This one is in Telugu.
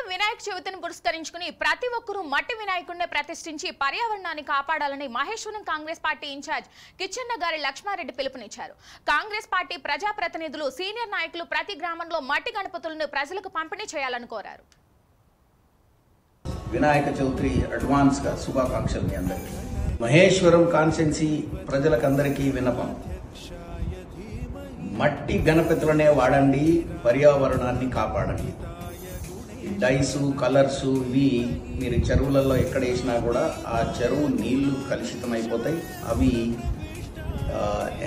వినాయక చవితిని పురస్కరించుకుని ప్రతి ఒక్కరూ మట్టి వినాయకుడిని ప్రతిష్ఠించి పర్యావరణాన్ని కాపాడాలని మహేశ్వరం కాంగ్రెస్ పార్టీ ఇన్ఛార్జ్ కిచ్చన్న గారి లక్ష్మారెడ్డి పిలుపునిచ్చారు కాంగ్రెస్ పార్టీ ప్రజాప్రతినిధులు సీనియర్ నాయకులు ప్రతి గ్రామంలో మట్టి గణపతులను ప్రజలకు పంపిణీ చేయాలని కోరారు వినాయక చవితి అడ్వాన్స్గా శుభాకాంక్షలు మీ అందరికీ మహేశ్వరం కాన్సెన్సీ ప్రజలకందరికీ విన్నపం మట్టి గణపతులనే వాడండి పర్యావరణాన్ని కాపాడండి ఈ డైసు కలర్స్ ఇవి మీరు చెరువులలో ఎక్కడ వేసినా కూడా ఆ చెరువు నీళ్లు కలుషితమైపోతాయి అవి